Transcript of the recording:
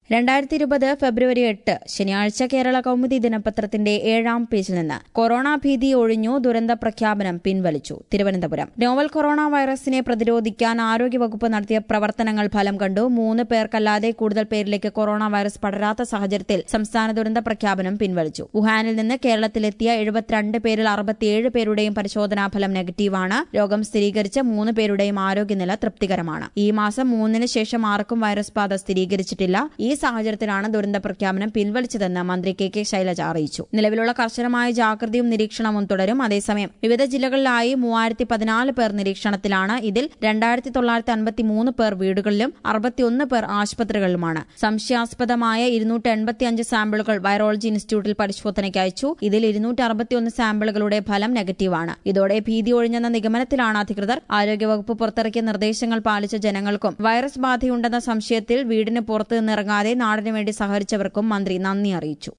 രണ്ടായിരത്തി ഇരുപത് ഫെബ്രുവരി എട്ട് ശനിയാഴ്ച കേരള കൗമുദി ദിനപത്രത്തിന്റെ ഏഴാം പേജിൽ നിന്ന് കൊറോണ ഭീതി ഒഴിഞ്ഞു ദുരന്ത പ്രഖ്യാപനം പിൻവലിച്ചു തിരുവനന്തപുരം നോവൽ കൊറോണ വൈറസിനെ പ്രതിരോധിക്കാൻ ആരോഗ്യവകുപ്പ് നടത്തിയ പ്രവർത്തനങ്ങൾ ഫലം കണ്ടു മൂന്ന് പേർക്കല്ലാതെ കൂടുതൽ പേരിലേക്ക് കൊറോണ വൈറസ് പടരാത്ത സാഹചര്യത്തിൽ സംസ്ഥാന ദുരന്ത പ്രഖ്യാപനം പിൻവലിച്ചു വുഹാനിൽ നിന്ന് കേരളത്തിലെത്തിയ എഴുപത്തിരണ്ട് പേരിൽ അറുപത്തിയേഴ് പേരുടെയും പരിശോധനാ ഫലം നെഗറ്റീവാണ് രോഗം സ്ഥിരീകരിച്ച മൂന്ന് പേരുടെയും ആരോഗ്യനില തൃപ്തികരമാണ് ഈ മാസം മൂന്നിന് ശേഷം ആർക്കും വൈറസ് ബാധ സ്ഥിരീകരിച്ചിട്ടില്ല ഈ സാഹചര്യത്തിലാണ് ദുരന്ത പ്രഖ്യാപനം പിൻവലിച്ചതെന്ന് മന്ത്രി കെ കെ ശൈലജ അറിയിച്ചു നിലവിലുള്ള കർശനമായ ജാഗ്രതയും നിരീക്ഷണവും തുടരും അതേസമയം വിവിധ ജില്ലകളിലായി മൂവായിരത്തി പതിനാല് പേർ നിരീക്ഷണത്തിലാണ് ഇതിൽ രണ്ടായിരത്തി തൊള്ളായിരത്തി അൻപത്തിമൂന്ന് പേർ വീടുകളിലും അറുപത്തിയൊന്ന് പേർ ആശുപത്രികളിലുമാണ് സംശയാസ്പദമായ ഇരുന്നൂറ്റി എൺപത്തിയഞ്ച് സാമ്പിളുകൾ വൈറോളജി ഇൻസ്റ്റിറ്റ്യൂട്ടിൽ പരിശോധനയ്ക്ക് അയച്ചു ഇതിൽ ഇരുന്നൂറ്റി അറുപത്തിയൊന്ന് സാമ്പിളുകളുടെ ഫലം നെഗറ്റീവാണ് ഇതോടെ ഭീതി ഒഴിഞ്ഞെന്ന നിഗമനത്തിലാണ് അധികൃതർ ആരോഗ്യവകുപ്പ് പുറത്തിറക്കിയ നിർദ്ദേശങ്ങൾ പാലിച്ച ജനങ്ങൾക്കും വൈറസ് ബാധയുണ്ടെന്ന സംശയത്തിൽ വീടിന് പുറത്തു നിന്നിറങ്ങാതെ നാടിനു വേണ്ടി സഹകരിച്ചവർക്കും മന്ത്രി നന്ദി അറിയിച്ചു